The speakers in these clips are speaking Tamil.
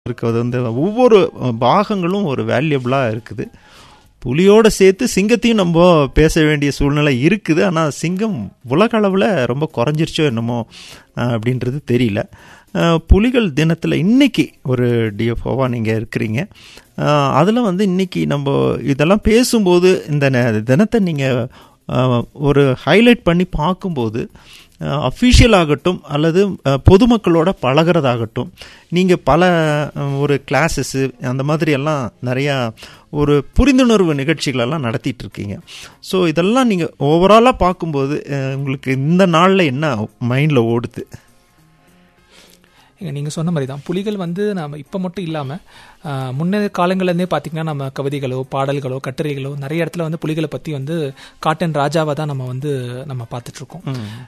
இருக்கிறது வந்து ஒவ்வொரு பாகங்களும் ஒரு வேல்யூபிளாக இருக்குது புலியோட சேர்த்து சிங்கத்தையும் நம்ம பேச வேண்டிய சூழ்நிலை இருக்குது ஆனால் சிங்கம் உலக அளவில் ரொம்ப குறைஞ்சிருச்சோ என்னமோ அஹ், அப்படின்றது தெரியல அஹ், புலிகள் தினத்தில் இன்னைக்கு ஒரு டிஎஃப்ஓவாக நீங்கள் இருக்கிறீங்க அதில் வந்து இன்னைக்கு நம்ம இதெல்லாம் பேசும்போது இந்த நே- தினத்தை நீங்கள் ஒரு ஹைலைட் பண்ணி பார்க்கும்போது அஃபீஷியல் ஆகட்டும் அல்லது அஹ், பொதுமக்களோட பழகிறதாகட்டும் நீங்கள் பல அஹ், ஒரு கிளாஸஸ்ஸு அந்த மாதிரி எல்லாம் நிறையா ஒரு புரிந்துணர்வு நிகழ்ச்சிகளெல்லாம் நடத்திட்டு இருக்கீங்க ஸோ இதெல்லாம் நீங்கள் ஓவராலாக பார்க்கும்போது அஹ், உங்களுக்கு இந்த நாளில் என்ன மைண்டில் ஓடுது ஏங்க நீங்கள் சொன்ன மாதிரி தான் புலிகள் வந்து நம்ம இப்போ மட்டும் இல்லாமல் முன்னே காலங்கள்லேருந்தே பார்த்தீங்கன்னா நம்ம கவிதைகளோ பாடல்களோ கட்டுரைகளோ நிறைய இடத்துல வந்து புலிகளை பற்றி வந்து காட்டன் ராஜாவை தான் நம்ம வந்து நம்ம பார்த்துட்ருக்கோம்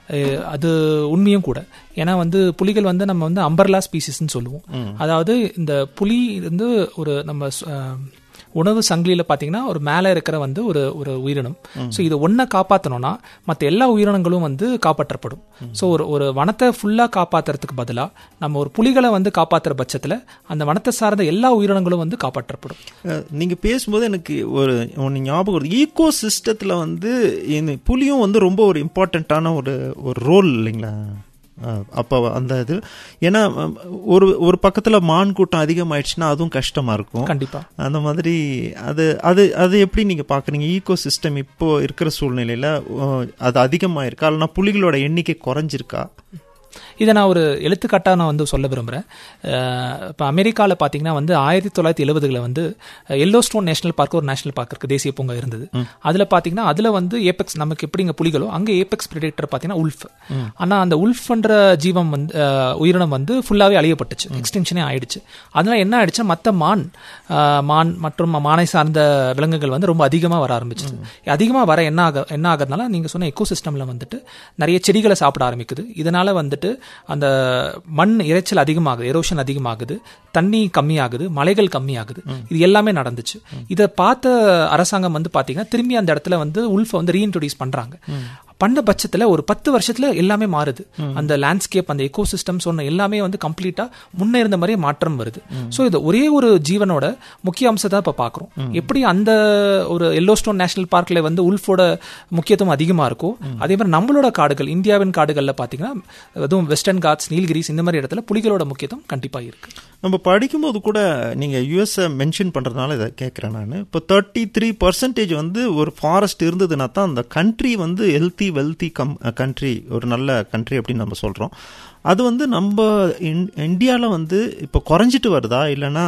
அது உண்மையும் கூட ஏன்னா வந்து புலிகள் வந்து நம்ம வந்து அம்பர்லா ஸ்பீசிஸ்ன்னு சொல்லுவோம் அதாவது இந்த புலி வந்து ஒரு நம்ம சு- அஹ், உணவு சங்கிலியில் பார்த்தீங்கன்னா ஒரு மேலே இருக்கிற வந்து ஒரு ஒரு உயிரினம் ஸோ இது ஒன்றை காப்பாற்றணும்னா மற்ற எல்லா உயிரினங்களும் வந்து காப்பாற்றப்படும் ஸோ ஒரு ஒரு வனத்தை ஃபுல்லாக காப்பாற்றுறதுக்கு பதிலாக நம்ம ஒரு புலிகளை வந்து காப்பாற்றுற பட்சத்தில் அந்த வனத்தை சார்ந்த எல்லா உயிரினங்களும் வந்து காப்பாற்றப்படும் நீங்கள் பேசும்போது எனக்கு ஒரு ஒன்று ஞாபகம் வருது ஈகோ சிஸ்டத்தில் வந்து இந்த புலியும் வந்து ரொம்ப ஒரு இம்பார்ட்டண்ட்டான ஒரு ஒரு ரோல் இல்லைங்களா அஹ் அப்போ அந்த இது ஏன்னா அஹ், ஒரு ஒரு பக்கத்தில் மான் கூட்டம் அதிகமாயிடுச்சுன்னா அதுவும் கஷ்டமாக இருக்கும் கண்டிப்பா அந்த மாதிரி அது அது அது எப்படி நீங்கள் பார்க்குறீங்க ஈகோ சிஸ்டம் இப்போ இருக்கிற சூழ்நிலையில் அது அதிகமாயிருக்கா இல்லைனா புலிகளோட எண்ணிக்கை குறைஞ்சிருக்கா இதை நான் ஒரு எழுத்துக்காட்டாக நான் வந்து சொல்ல விரும்புகிறேன் இப்போ அமெரிக்காவில் பார்த்தீங்கன்னா வந்து ஆயிரத்தி தொள்ளாயிரத்தி எழுபதுகளில் வந்து எல்லோ ஸ்டோன் நேஷனல் பார்க் ஒரு நேஷனல் பார்க் இருக்குது தேசிய பூங்கா இருந்தது அதில் பார்த்தீங்கன்னா அதில் வந்து ஏபெக்ஸ் நமக்கு எப்படிங்க புலிகளோ அங்கே ஏபெக்ஸ் பிரிடேட்டர் பார்த்தீங்கன்னா உல்ஃப் ஆனால் அந்த உல்ஃப்ன்ற ஜீவம் வந்து அஹ், உயிரினம் வந்து ஃபுல்லாகவே அழியப்பட்டுச்சு எக்ஸ்டென்ஷனே ஆயிடுச்சு அதனால என்ன ஆயிடுச்சு மற்ற மான் அஹ், மான் மற்றும் மானை சார்ந்த விலங்குகள் வந்து ரொம்ப அதிகமாக வர ஆரம்பிச்சிது அதிகமாக வர என்ன ஆக என்ன ஆகிறதுனால நீங்கள் சொன்ன எக்கோ சிஸ்டமில் வந்துட்டு நிறைய செடிகளை சாப்பிட ஆரம்பிக்குது இதனால வந்துட்டு அந்த மண் இரைச்சல் அதிகமாகுது எரோஷன் அதிகமாகுது தண்ணி கம்மியாகுது மலைகள் கம்மியாகுது இது எல்லாமே நடந்துச்சு இதை பார்த்த அரசாங்கம் வந்து பார்த்தீங்கன்னா திரும்பி அந்த இடத்துல வந்து உல்ஃபை வந்து ரீஇன்ட்ரோடியூஸ் பண்றாங்க பண்ண பட்சத்துல ஒரு பத்து வருஷத்துல எல்லாமே மாறுது அந்த லேண்ட்ஸ்கேப் அந்த எக்கோ சிஸ்டம் சொன்ன எல்லாமே வந்து கம்ப்ளீட்டா முன்ன இருந்த மாதிரியே மாற்றம் வருது ஸோ இது ஒரே ஒரு ஜீவனோட முக்கிய அம்சத்தை இப்போ பார்க்குறோம் எப்படி அந்த ஒரு எல்லோஸ்டோன் நேஷனல் பார்க்ல வந்து உல்ஃபோட முக்கியத்துவம் அதிகமா இருக்கோ அதே மாதிரி நம்மளோட காடுகள் இந்தியாவின் காடுகள்ல பார்த்தீங்கன்னா அதுவும் வெஸ்டர்ன் காட்ஸ் நீல்கிரிஸ் இந்த மாதிரி இடத்துல புலிகளோட முக்கியத்துவம் கண்டிப்பா இருக்கு நம்ம படிக்கும்போது கூட நீங்கள் யூஎஸ்ஐ மென்ஷன் பண்ணுறதுனால இதை கேட்குறேன் நான் இப்போ தேர்ட்டி த்ரீ பர்சன்டேஜ் வந்து ஒரு ஃபாரஸ்ட் இருந்ததுன்னா தான் அந்த கண்ட்ரி வந்து ஹெல்த்தி வெல்த்தி கம் கண்ட்ரி ஒரு நல்ல கண்ட்ரி அப்படின்னு நம்ம சொல்கிறோம் அது வந்து நம்ம இந்தியாவில் வந்து இப்போ குறைஞ்சிட்டு வருதா இல்லைன்னா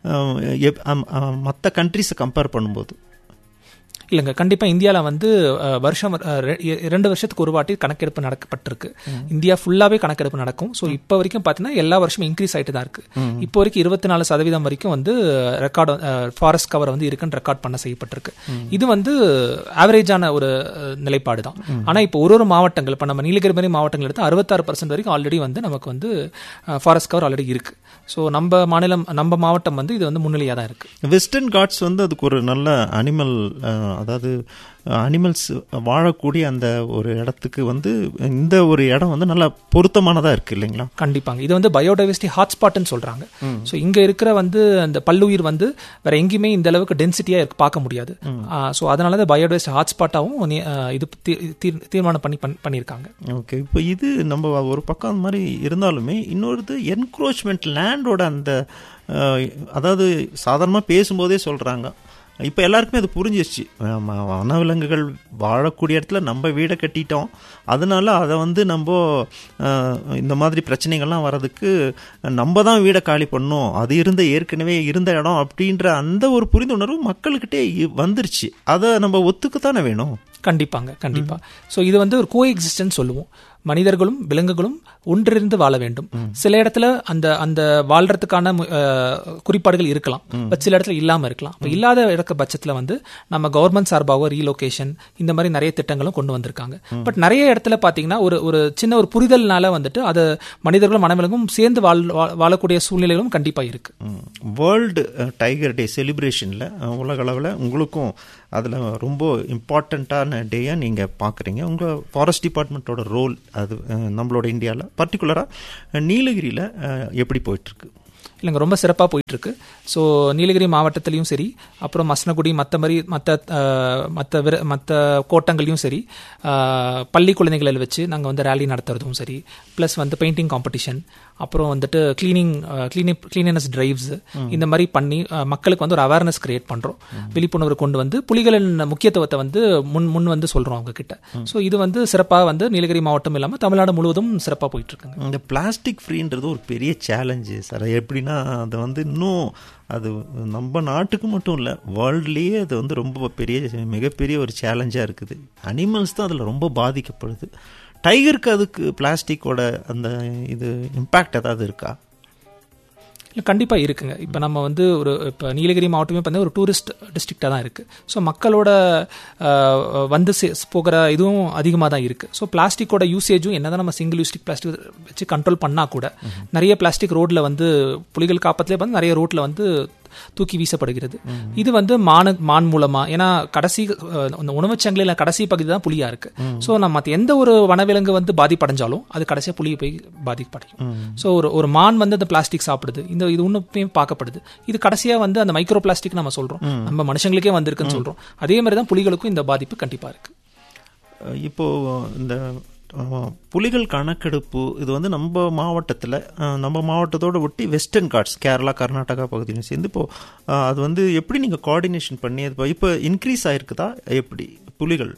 மற்ற கண்ட்ரிஸை கம்பேர் பண்ணும்போது இல்லைங்க கண்டிப்பா இந்தியால வந்து அஹ், வருஷம் அஹ், ரெ- இ- இரண்டு வருஷத்துக்கு ஒரு வாட்டி கணக்கெடுப்பு நடக்கப்பட்டிருக்கு இந்தியா ஃபுல்லாவே கணக்கெடுப்பு நடக்கும் ஸோ இப்போ வரைக்கும் பார்த்தீங்கன்னா எல்லா வருஷமும் இன்க்ரீஸ் ஆயிட்டு தான் இருக்கு இப்போ வரைக்கும் இருபத்தி நாலு சதவீதம் வரைக்கும் வந்து ரெக்கார்டு ஃபாரஸ்ட் கவர் வந்து இருக்குன்னு ரெக்கார்ட் பண்ண செய்யப்பட்டிருக்கு இது வந்து ஆவரேஜான ஒரு அஹ், நிலைப்பாடு தான் ஆனா இப்போ ஒரு ஒரு மாவட்டங்கள் இப்போ நம்ம நீலகிரி மாதிரி மாவட்டங்கள் எடுத்து அறுபத்தாறு பர்சன்ட் வரைக்கும் ஆல்ரெடி வந்து நமக்கு வந்து ஃபாரஸ்ட் கவர் ஆல்ரெடி இருக்கு ஸோ நம்ம மாநிலம் நம்ம மாவட்டம் வந்து இது வந்து முன்னிலையாக தான் இருக்கு வெஸ்டர்ன் காட்ஸ் வந்து அதுக்கு ஒரு நல்ல அனிமல் அதாவது அனிமல்ஸ் வாழக்கூடிய அந்த ஒரு இடத்துக்கு வந்து இந்த ஒரு இடம் வந்து நல்லா பொருத்தமானதாக இருக்குது இல்லைங்களா கண்டிப்பாங்க இது வந்து பயோடைவர்சிட்டி ஹாட்ஸ்பாட்னு சொல்றாங்க ஸோ இங்க இருக்கிற வந்து அந்த பல்லுயிர் வந்து வேற எங்கேயுமே இந்த அளவுக்கு டென்சிட்டியா இருக்கு பார்க்க முடியாது ஸோ அதனால தான் பயோடைவர்சிட்டி ஹாட்ஸ்பாட்டாகவும் இது தீ- தீர்- தீர்மானம் பண்ணி பண்- பண்ணியிருக்காங்க ஓகே இப்போ இது நம்ம ஒரு பக்கம் அந்த மாதிரி இருந்தாலுமே இன்னொருது என்க்ரோச்மெண்ட் லேண்டோட அந்த அஹ், அதாவது சாதாரணமாக பேசும்போதே சொல்கிறாங்க இப்போ எல்லாருக்குமே அது புரிஞ்சிருச்சு ஆமா, வனவிலங்குகள் வாழக்கூடிய இடத்துல நம்ம வீடை கட்டிட்டோம் அதனால அதை வந்து நம்ம அஹ், இந்த மாதிரி பிரச்சனைகள்லாம் வர்றதுக்கு நம்ம தான் வீடை காலி பண்ணோம் அது இருந்த ஏற்கனவே இருந்த இடம் அப்படின்ற அந்த ஒரு புரிந்துணர்வு மக்கள்கிட்டே இ- வந்துருச்சு அதை நம்ம ஒத்துக்கத்தானே வேணும் கண்டிப்பாங்க கண்டிப்பா ஸோ இது வந்து ஒரு கோ எக்ஸிஸ்டன்ஸ் சொல்லுவோம் மனிதர்களும் விலங்குகளும் ஒன்றிருந்து வாழ வேண்டும் சில இடத்துல அந்த அந்த வாழ்றதுக்கான மு- அஹ், குறிப்பாடுகள் இருக்கலாம் பட் சில இடத்துல இல்லாம இருக்கலாம் அப்ப இல்லாத இருக்க பட்சத்துல வந்து நம்ம கவர்மெண்ட் சார்பாக ரீலொகேஷன் இந்த மாதிரி நிறைய திட்டங்களும் கொண்டு வந்திருக்காங்க பட் நிறைய இடத்துல பாத்தீங்கன்னா ஒரு ஒரு சின்ன ஒரு புரிதல்னால வந்துட்டு அது மனிதர்களும் மனவிலங்கும் சேர்ந்து வாழ் வா- வாழக்கூடிய சூழ்நிலைகளும் கண்டிப்பா இருக்கு வேர்ல்டு டைகர் டே செலிப்ரேஷனில் உலக அளவில் உங்களுக்கும் அதில் ரொம்ப இம்பார்ட்டண்ட்டான டேயாக நீங்கள் பார்க்குறீங்க உங்கள் ஃபாரஸ்ட் டிபார்ட்மெண்ட்டோட ரோல் அது அஹ், நம்மளோட இந்தியாவில் பர்டிகுலராக நீலகிரியில் எப்படி போயிட்டுருக்கு இல்லைங்க ரொம்ப சிறப்பாக போயிட்டு இருக்கு ஸோ நீலகிரி மாவட்டத்திலையும் சரி அப்புறம் மசனகுடி மற்ற மாதிரி மற்ற மற்ற விர மற்ற கோட்டங்களையும் சரி அஹ், பள்ளி குழந்தைகளை வச்சு நாங்கள் வந்து ரேலி நடத்துறதும் சரி ப்ளஸ் வந்து பெயிண்டிங் காம்படிஷன் அப்புறம் வந்துட்டு கிளீனிங் கிளீனிங் கிளீனஸ் டிரைவ்ஸ் இந்த மாதிரி பண்ணி அஹ், மக்களுக்கு வந்து ஒரு அவேர்னஸ் கிரியேட் பண்ணுறோம் விழிப்புணர்வு கொண்டு வந்து புலிகளின் முக்கியத்துவத்தை வந்து முன் முன் வந்து சொல்கிறோம் அவங்க கிட்ட ஸோ இது வந்து சிறப்பாக வந்து நீலகிரி மாவட்டம் இல்லாமல் தமிழ்நாடு முழுவதும் சிறப்பாக போயிட்டு இருக்குங்க இந்த பிளாஸ்டிக் ஃப்ரீன்றது ஒரு பெரிய சேலஞ்சு சார் அது எப்படின்னா அது வந்து இன்னும் அது நம்ம நாட்டுக்கு மட்டும் இல்லை வேர்ல்ட்லேயே அது வந்து ரொம்ப பெரிய மிகப்பெரிய ஒரு சேலஞ்சாக இருக்குது அனிமல்ஸ் தான் அதில் ரொம்ப பாதிக்கப்படுது டைகருக்கு அதுக்கு பிளாஸ்டிக்கோட அந்த இது இம்பேக்ட் ஏதாவது இருக்கா இல்லை கண்டிப்பாக இருக்குங்க இப்போ நம்ம வந்து ஒரு இப்போ நீலகிரி மாவட்டமே பார்த்தீங்கன்னா ஒரு டூரிஸ்ட் டிஸ்ட்ரிக்டாக தான் இருக்குது ஸோ மக்களோட அஹ், வந்து சே- போகிற இதுவும் அதிகமாக தான் இருக்குது ஸோ பிளாஸ்டிக்கோட யூசேஜும் என்னதான் நம்ம சிங்கிள் யூஸ்டிக் பிளாஸ்டிக் வச்சு கண்ட்ரோல் பண்ணால் கூட நிறைய பிளாஸ்டிக் ரோட்டில் வந்து புலிகள் காப்பத்திலே வந்து நிறைய ரோட்டில் வந்து தூக்கி வீசப்படுகிறது இது வந்து மான மான் மூலமா ஏன்னா கடைசி அஹ், அந்த உணவுச் சங்கிலியில் கடைசி பகுதி தான் புலியா இருக்கு ஸோ நம்ம மத்த எந்த ஒரு வனவிலங்கு வந்து பாதிப்படைஞ்சாலும் அது கடைசியாக புலியை போய் பாதிப்படையும் ஸோ ஒரு ஒரு மான் வந்து அந்த பிளாஸ்டிக் சாப்பிடுது இந்த இது இன்னும் பார்க்கப்படுது இது கடைசியா வந்து அந்த மைக்ரோ பிளாஸ்டிக் நம்ம சொல்றோம் நம்ம மனுஷங்களுக்கே வந்திருக்குன்னு சொல்றோம் அதே மாதிரி தான் புலிகளுக்கும் இந்த பாதிப்பு கண்டிப்பா இருக்கு அஹ் இப்போ இந்த அஹ், புலிகள் கணக்கெடுப்பு இது வந்து நம்ம மாவட்டத்தில் நம்ம மாவட்டத்தோட ஒட்டி வெஸ்டர்ன் காட்ஸ் கேரளா கர்நாடகா பகுதியிலும் சேர்ந்து இப்போ அஹ், அது வந்து எப்படி நீங்கள் கோஆர்டினேஷன் பண்ணி அது இப்போ- இப்போ இன்க்ரீஸ் ஆயிருக்குதா எப்படி புலிகள்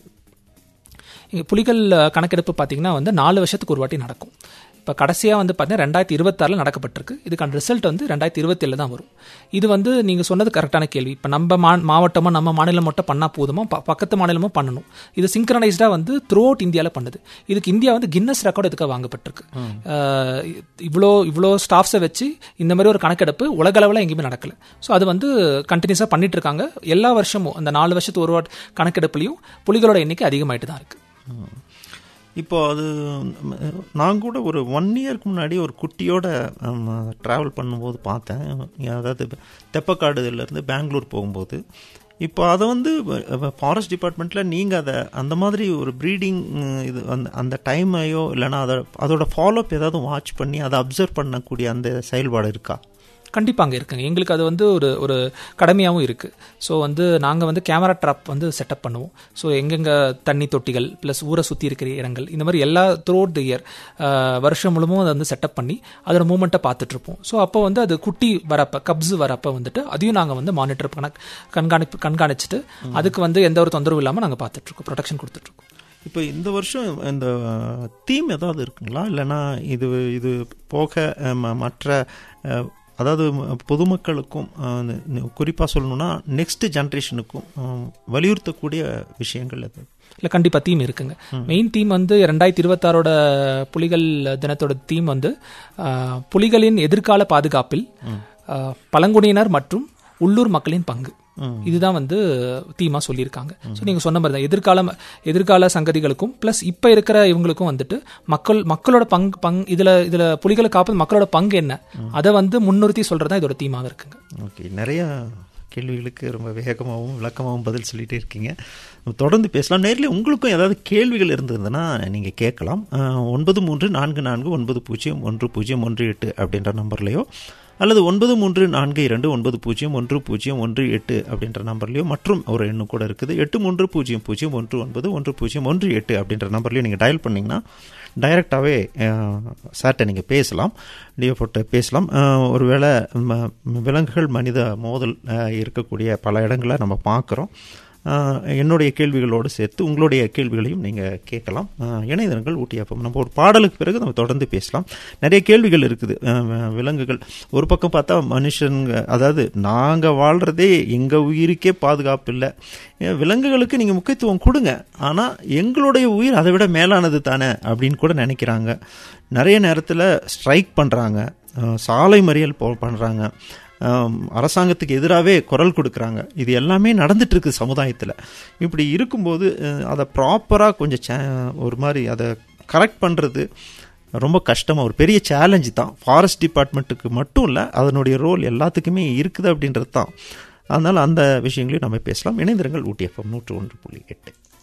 இங்க புலிகள் அஹ், கணக்கெடுப்பு பார்த்தீங்கன்னா வந்து நாலு வருஷத்துக்கு ஒரு வாட்டி நடக்கும் இப்போ கடைசியாக வந்து பார்த்தீங்கன்னா ரெண்டாயிரத்தி இருபத்தாறில் நடக்கப்பட்டிருக்கு இதுக்கான ரிசல்ட் வந்து ரெண்டாயிரத்தி இருபத்தேழு தான் வரும் இது வந்து நீங்கள் சொன்னது கரெக்டான கேள்வி இப்போ நம்ம மா மாவட்டமோ நம்ம மாநிலம் மட்டும் பண்ணால் போதுமா ப- பக்கத்து மாநிலமும் பண்ணணும் இது சிங்க்ரனைஸ்டாக வந்து த்ரூ அவுட் இந்தியாவில் பண்ணுது இதுக்கு இந்தியா வந்து கின்னஸ் ரெக்கார்டு இதுக்காக வாங்கப்பட்டிருக்கு அஹ், இவ்வளோ இவ்வளோ ஸ்டாஃப்ஸை வச்சு இந்த மாதிரி ஒரு கணக்கெடுப்பு உலகளவில் எங்கேயுமே நடக்கல ஸோ அது வந்து கண்டினியூஸாக பண்ணிட்டு இருக்காங்க எல்லா வருஷமும் அந்த நாலு வருஷத்து ஒரு வாட் கணக்கெடுப்புலையும் புலிகளோட எண்ணிக்கை அதிகமாயிட்டு தான் இருக்கு இப்போ அது ம், நான் கூட ஒரு ஒன் இயர்க்கு முன்னாடி ஒரு குட்டியோட ட்ராவல் பண்ணும்போது பார்த்தேன் அதாவது தெப்பக்காடுலேருந்து பெங்களூர் போகும்போது இப்போ அதை வந்து ஃபாரஸ்ட் டிபார்ட்மெண்ட்டில் நீங்கள் அதை அந்த மாதிரி ஒரு ப்ரீடிங் இது அந்த அந்த டைமையோ இல்லைன்னா அதை அதோட ஃபாலோஅப் ஏதாவது வாட்ச் பண்ணி அதை அப்சர்வ் பண்ணக்கூடிய அந்த செயல்பாடு இருக்கா கண்டிப்பாங்க இருக்குங்க எங்களுக்கு அது வந்து ஒரு ஒரு கடமையாகவும் இருக்குது ஸோ வந்து நாங்கள் வந்து கேமரா ட்ராப் வந்து செட்டப் பண்ணுவோம் ஸோ எங்கெங்கே தண்ணி தொட்டிகள் ப்ளஸ் ஊரை சுற்றி இருக்கிற இடங்கள் இந்த மாதிரி எல்லா த்ரூ அவுட் த இயர் வருஷம் முழுமும் அதை வந்து செட்டப் பண்ணி அதோட மூமெண்ட்டை பார்த்துட்ருப்போம் ஸோ அப்போ வந்து அது குட்டி வரப்ப கப்ஸ் வரப்ப வந்துட்டு அதையும் நாங்கள் வந்து மானிட்டர் கணக்கு கண்காணிப்பு கண்காணிச்சுட்டு அதுக்கு வந்து எந்த ஒரு தொந்தரவும் இல்லாமல் நாங்கள் பார்த்துட்ருக்கோம் ப்ரொடெக்ஷன் கொடுத்துட்ருக்கோம் இப்போ இந்த வருஷம் இந்த தீம் ஏதாவது இருக்குங்களா இல்லைன்னா இது இது போக ம- மற்ற அஹ், அதாவது ம- பொதுமக்களுக்கும் குறிப்பாக சொல்லணும்னா நெக்ஸ்ட் ஜென்ரேஷனுக்கும் வலியுறுத்தக்கூடிய விஷயங்கள் அது இல்லை கண்டிப்பாக தீம் இருக்குங்க மெயின் தீம் வந்து ரெண்டாயிரத்தி இருபத்தாறோட புலிகள் தினத்தோட தீம் வந்து ஆஹ், புலிகளின் எதிர்கால பாதுகாப்பில் ஆஹ், பழங்குடியினர் மற்றும் உள்ளூர் மக்களின் பங்கு இதுதான் வந்து தீமா சொல்லியிருக்காங்க ஸோ நீங்க சொன்ன மாதிரி தான் எதிர்கால எதிர்கால சங்கதிகளுக்கும் ப்ளஸ் இப்போ இருக்கிற இவங்களுக்கும் வந்துட்டு மக்கள் மக்களோட பங்கு பங் இதுல இதுல புலிகளை காப்பது மக்களோட பங்கு என்ன அதை வந்து முன்னிறுத்தி சொல்றதா இதோட தீமாக இருக்குங்க ஓகே நிறைய கேள்விகளுக்கு ரொம்ப வேகமாகவும் விளக்கமாகவும் பதில் சொல்லிட்டே இருக்கீங்க தொடர்ந்து பேசலாம் நேரில் உங்களுக்கும் ஏதாவது கேள்விகள் இருந்ததுன்னா நீங்கள் கேட்கலாம் அஹ், ஒன்பது மூன்று நான்கு நான்கு ஒன்பது பூஜ்ஜியம் ஒன்று பூஜ்ஜியம் ஒன்று எட்டு அப்படின்ற நம்பர்லையோ அல்லது ஒன்பது மூன்று நான்கு இரண்டு ஒன்பது பூஜ்ஜியம் ஒன்று பூஜ்ஜியம் ஒன்று எட்டு அப்படின்ற நம்பர்லையோ மற்றும் ஒரு எண்ணு கூட இருக்குது எட்டு மூன்று பூஜ்ஜியம் பூஜ்ஜியம் ஒன்று ஒன்பது ஒன்று பூஜ்ஜியம் ஒன்று எட்டு அப்படின்ற நம்பர்லையும் நீங்கள் டயல் பண்ணிங்கன்னா டைரெக்டாகவே சார்கிட்ட நீங்கள் பேசலாம் டிஓ போட்டு பேசலாம் அஹ், ஒருவேளை ம- விலங்குகள் மனித மோதல் அஹ், இருக்கக்கூடிய பல இடங்களை நம்ம பார்க்குறோம் அஹ், என்னுடைய கேள்விகளோடு சேர்த்து உங்களுடைய கேள்விகளையும் நீங்கள் கேட்கலாம் அஹ், இணையதளங்கள் ஊட்டியாப்பம் நம்ம ஒரு பாடலுக்கு பிறகு நம்ம தொடர்ந்து பேசலாம் நிறைய கேள்விகள் இருக்குது அஹ், விலங்குகள் ஒரு பக்கம் பார்த்தா மனுஷங்க அதாவது நாங்கள் வாழ்கிறதே எங்கள் உயிருக்கே பாதுகாப்பு இல்லை ஏன் விலங்குகளுக்கு நீங்கள் முக்கியத்துவம் கொடுங்க ஆனால் எங்களுடைய உயிர் அதை விட மேலானது தானே அப்படின்னு கூட நினைக்கிறாங்க நிறைய நேரத்தில் ஸ்ட்ரைக் பண்ணுறாங்க சாலை மறியல் போ பண்ணுறாங்க அரசாங்கத்துக்கு எதிராகவே குரல் கொடுக்குறாங்க இது எல்லாமே நடந்துட்டு இருக்கு சமுதாயத்தில் இப்படி இருக்கும்போது அஹ், அதை ப்ராப்பராக கொஞ்சம் சே ஒரு மாதிரி அதை கரெக்ட் பண்ணுறது ரொம்ப கஷ்டமாக ஒரு பெரிய சேலஞ்சு தான் ஃபாரஸ்ட் டிபார்ட்மெண்ட்டுக்கு மட்டும் இல்லை அதனுடைய ரோல் எல்லாத்துக்குமே இருக்குது அப்படின்றது தான் அதனால் அந்த விஷயங்களையும் நம்ம பேசலாம் இணைந்திருங்கள் ஊட்டி எஃப்எம் நூற்று ஒன்று புள்ளி எட்டு